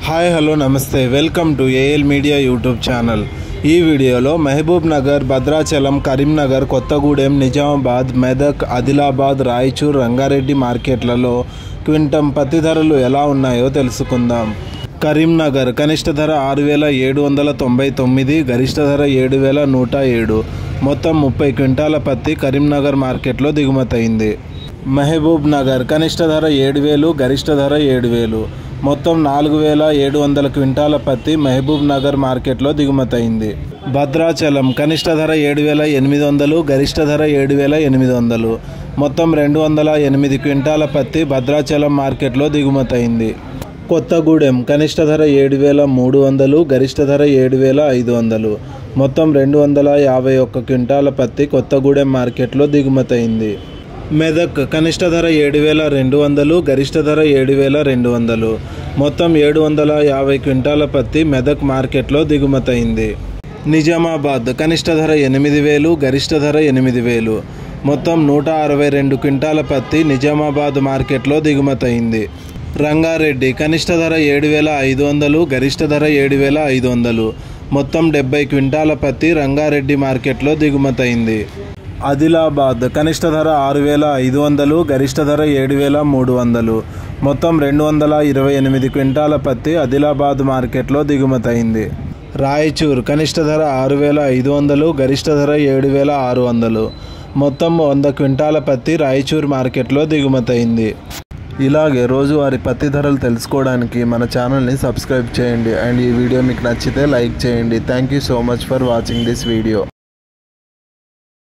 hi hello నమస్తే welcome to AL media YouTube channel ఈ వీడియోలో మహబూబ్ నగర్ భద్రాచలం కరీంనగర్ కొత్తగూడెం నిజామాబాద్ మెదక్ ఆదిలాబాద్ రాయచూర్ రంగారెడ్డి మార్కెట్లలో క్వింటం పత్తి ధరలు ఎలా ఉన్నాయో తెలుసుకుందాం కరీంనగర్ కనిష్ట ధర ఆరు వేల ఏడు వందల తొంభై తొమ్మిది గరిష్ట ధర ఏడు వేల నూట ఏడు మొత్తం ముప్పై క్వింటాల పత్తి కరీంనగర్ మార్కెట్లో దిగుమతయింది మహబూబ్ నగర్ కనిష్ట ధర ఏడు వేలు గరిష్ట ధర ఏడు వేలు మొత్తం నాలుగు వేల ఏడు వందల క్వింటాల పత్తి మహబూబ్ నగర్ మార్కెట్లో దిగుమతయింది భద్రాచలం కనిష్ట ధర ఏడు వేల ఎనిమిది వందలు గరిష్ట ధర ఏడు వేల ఎనిమిది వందలు మొత్తం రెండు వందల ఎనిమిది క్వింటాల పత్తి భద్రాచలం మార్కెట్లో దిగుమతయింది కొత్తగూడెం కనిష్ట ధర ఏడు వేల మూడు వందలు గరిష్ట ధర ఏడు వేల ఐదు వందలు మొత్తం రెండు వందల యాభై ఒక్క క్వింటాల పత్తి కొత్తగూడెం మార్కెట్లో దిగుమతయింది మెదక్ కనిష్ట ధర ఏడు వేల రెండు వందలు గరిష్ట ధర ఏడు వేల రెండు వందలు మొత్తం ఏడు వందల యాభై క్వింటాల పత్తి మెదక్ మార్కెట్లో దిగుమతయింది నిజామాబాద్ కనిష్ట ధర ఎనిమిది వేలు గరిష్ట ధర ఎనిమిది వేలు మొత్తం నూట అరవై రెండు క్వింటాల పత్తి నిజామాబాద్ మార్కెట్లో దిగుమతయింది రంగారెడ్డి కనిష్ట ధర ఏడు వేల ఐదు వందలు గరిష్ట ధర ఏడు వేల ఐదు వందలు మొత్తం డెబ్బై క్వింటాల పత్తి రంగారెడ్డి మార్కెట్లో దిగుమతయింది ఆదిలాబాద్ కనిష్ట ధర ఆరు వేల ఐదు వందలు గరిష్ట ధర ఏడు వేల మూడు వందలు మొత్తం రెండు వందల ఇరవై ఎనిమిది క్వింటాల పత్తి ఆదిలాబాద్ మార్కెట్లో దిగుమతయింది రాయచూర్ కనిష్ట ధర ఆరు వేల ఐదు వందలు గరిష్ట ధర ఏడు వేల ఆరు వందలు మొత్తం వంద క్వింటాల పత్తి రాయచూర్ మార్కెట్లో దిగుమతయింది ఇలాగే రోజువారి పత్తి ధరలు తెలుసుకోవడానికి మన ఛానల్ని సబ్స్క్రైబ్ చేయండి అండ్ ఈ వీడియో మీకు నచ్చితే లైక్ చేయండి thank you so much for watching this video